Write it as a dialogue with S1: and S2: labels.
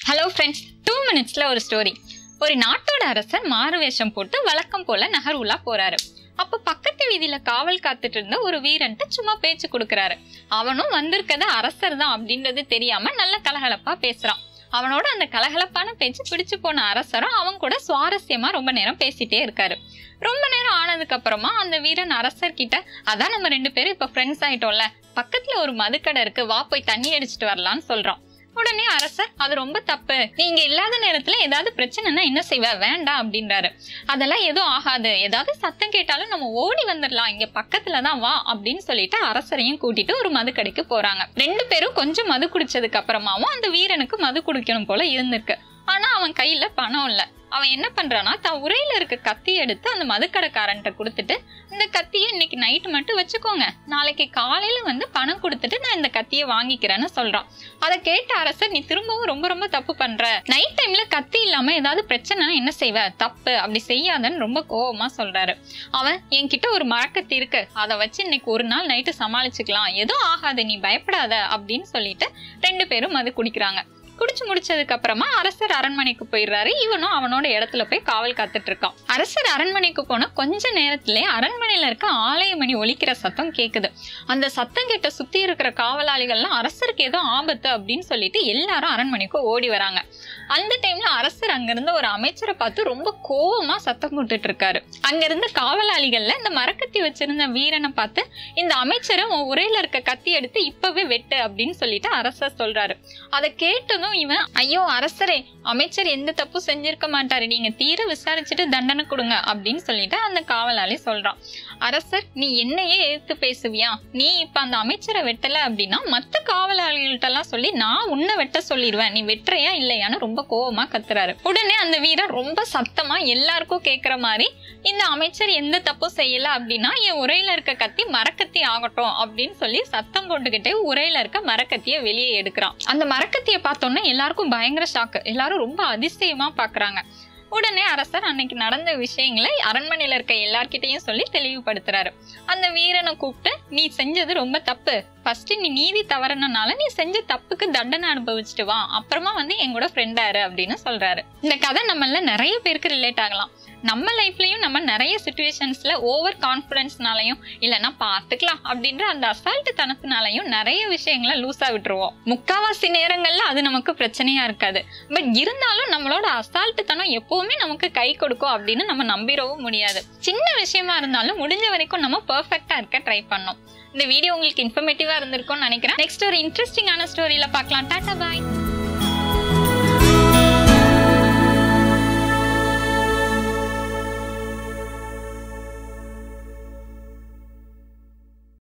S1: hello friends two மினிட்ஸ்ல ஒரு story ஒரு நாட்டோட அரசர் மாறு வேஷம் போட்டு வழக்கம் போல நகர் உலா போறாரு அப்ப பக்கத்து வீதியில காவல் காத்துட்டு இருந்த ஒரு வீரன்ட்டு சும்மா பேச்சு கொடுக்கறாரு அவனும் வந்திருக்கது அரசர் தான் அப்படின்றது தெரியாம நல்ல கலகலப்பா பேசுறான் அவனோட அந்த கலகலப்பான பேச்சு பிடிச்சு போன அரசரும் அவன் கூட சுவாரஸ்யமா ரொம்ப நேரம் பேசிட்டே இருக்காரு ரொம்ப நேரம் ஆனதுக்கு அப்புறமா அந்த வீரன் அரசர் கிட்ட அதான் நம்ம ரெண்டு பேரும் இப்ப ஃப்ரெண்ட்ஸ் ஆயிட்டோம்ல பக்கத்துல ஒரு மதுக்கடை இருக்கு வா போய் தண்ணி அடிச்சிட்டு வரலாம்னு சொல்றான் உடனே அரசர் அது ரொம்ப தப்பு நீங்க இல்லாத நேரத்துல ஏதாவது பிரச்சனைனா என்ன செய்வ வேண்டாம் அப்படின்றாரு அதெல்லாம் எதுவும் ஆகாது ஏதாவது சத்தம் கேட்டாலும் நம்ம ஓடி வந்துடலாம் இங்க பக்கத்துல தான் வா அப்படின்னு சொல்லிட்டு அரசரையும் கூட்டிட்டு ஒரு மது கடைக்கு போறாங்க ரெண்டு பேரும் கொஞ்சம் மது குடிச்சதுக்கு அப்புறமாவும் அந்த வீரனுக்கு மது குடிக்கணும் போல இருந்திருக்கு ஆனா அவன் கையில பணம் இல்ல அவன் என்ன பண்றானா தன் உரையில இருக்க கத்தி எடுத்து அந்த மதுக்கடைக்காரன்ட்ட கொடுத்துட்டு இந்த கத்தியை இன்னைக்கு நைட்டு மட்டும் வச்சுக்கோங்க நாளைக்கு காலையில வந்து பணம் கொடுத்துட்டு நான் இந்த கத்தியை வாங்கிக்கிறேன்னு சொல்றான் அதை கேட்ட அரசர் நீ திரும்பவும் ரொம்ப ரொம்ப தப்பு பண்ற நைட் டைம்ல கத்தி இல்லாம ஏதாவது பிரச்சனை என்ன செய்வ தப்பு அப்படி செய்யாதன்னு ரொம்ப கோவமா சொல்றாரு அவன் என்கிட்ட ஒரு மரக்கத்தி இருக்கு அதை வச்சு இன்னைக்கு ஒரு நாள் நைட்டு சமாளிச்சுக்கலாம் எதுவும் ஆகாது நீ பயப்படாத அப்படின்னு சொல்லிட்டு ரெண்டு பேரும் மது குடிக்கிறாங்க குடிச்சு முடிச்சதுக்கு அப்புறமா அரசர் அரண்மனைக்கு போயிடுறாரு இவனும் அவனோட இடத்துல போய் காவல் காத்துட்டு இருக்கான் அரசர் அரண்மனைக்கு போன கொஞ்ச நேரத்திலே அரண்மனையில இருக்க ஆலய மணி ஒலிக்கிற சத்தம் கேக்குது அந்த சத்தம் கேட்ட சுத்தி இருக்கிற காவலாளிகள்லாம் அரசருக்கு ஏதோ ஆபத்து அப்படின்னு சொல்லிட்டு எல்லாரும் அரண்மனைக்கு ஓடி வராங்க அந்த டைம்ல அரசர் அங்கிருந்த ஒரு அமைச்சரை பார்த்து ரொம்ப கோவமா சத்தம் போட்டுட்டு இருக்காரு அங்கிருந்த காவலாளிகள்ல இந்த மரக்கத்தி வச்சிருந்த வீரனை பார்த்து இந்த அமைச்சரை உன் உரையில இருக்க கத்தி எடுத்து இப்பவே வெட்டு அப்படின்னு சொல்லிட்டு அரசர் சொல்றாரு அதை கேட்டதும் இவன் ஐயோ அரசரே அமைச்சர் எந்த தப்பும் செஞ்சிருக்க மாட்டாரு நீங்க தீர விசாரிச்சுட்டு தண்டனை கொடுங்க அப்படின்னு சொல்லிட்டு அந்த காவலாளி சொல்றான் அரசர் நீ என்னையே எதிர்த்து பேசுவியா நீ இப்ப அந்த அமைச்சரை வெட்டல அப்படின்னா மத்த காவலாளிகள்ட்ட எல்லாம் சொல்லி நான் உன்னை வெட்ட சொல்லிடுவேன் நீ வெட்டுறையா இல்லையான்னு ரொம்ப கோவமா கத்துறாரு உடனே அந்த வீரர் ரொம்ப சத்தமா எல்லாருக்கும் கேக்குற மாதிரி இந்த அமைச்சர் எந்த தப்பும் செய்யல அப்படின்னா என் உரையில இருக்க கத்தி மரக்கத்தி ஆகட்டும் அப்படின்னு சொல்லி சத்தம் போட்டுக்கிட்டே உரையில இருக்க மரக்கத்திய வெளியே எடுக்கிறான் அந்த மரக்கத்திய பார்த்தோன்னே எல்லாருக்கும் பயங்கர ஷாக்கு எல்லாரும் ரொம்ப அதிசயமா பாக்குறாங்க உடனே அரசர் அன்னைக்கு நடந்த விஷயங்களை அரண்மனையில இருக்க எல்லார்கிட்டையும் சொல்லி தெளிவுபடுத்துறாரு அந்த வீரனை கூப்பிட்டு நீ செஞ்சது ரொம்ப தப்பு ஃபர்ஸ்ட் நீ நீதி தவறனால நீ செஞ்ச தப்புக்கு தண்டனை அனுபவிச்சுட்டு வா அப்புறமா வந்து என் கூட ஃப்ரெண்டாரு அப்படின்னு சொல்றாரு இந்த கதை நம்மள நிறைய பேருக்கு ரிலேட் ஆகலாம் நம்ம லைஃப்லயும் நம்ம நிறைய சுச்சுவேஷன்ஸ்ல ஓவர் கான்பிடன்ஸ்னாலையும் இல்லைன்னா பார்த்துக்கலாம் அப்படின்ற அந்த அசால்ட்டு தனத்தினாலையும் நிறைய விஷயங்களை லூஸா விட்டுருவோம் முக்காவாசி நேரங்கள்ல அது நமக்கு பிரச்சனையா இருக்காது பட் இருந்தாலும் நம்மளோட அசால்ட்டு தனம் எப்பவுமே நமக்கு கை கொடுக்கும் அப்படின்னு நம்ம நம்பிடவும் முடியாது சின்ன விஷயமா இருந்தாலும் முடிஞ்ச வரைக்கும் நம்ம பெர்ஃபெக்டா இருக்க ட்ரை பண்ணோம் இந்த வீடியோ உங்களுக்கு இன்ஃபர்மேட்டிவா இருந்திருக்கும்னு நினைக்கிறேன் நெக்ஸ்ட் ஒரு இன்ட்ரெஸ்டிங்கான ஸ்டோரியில பார்க்கலாம் டாடா பாய்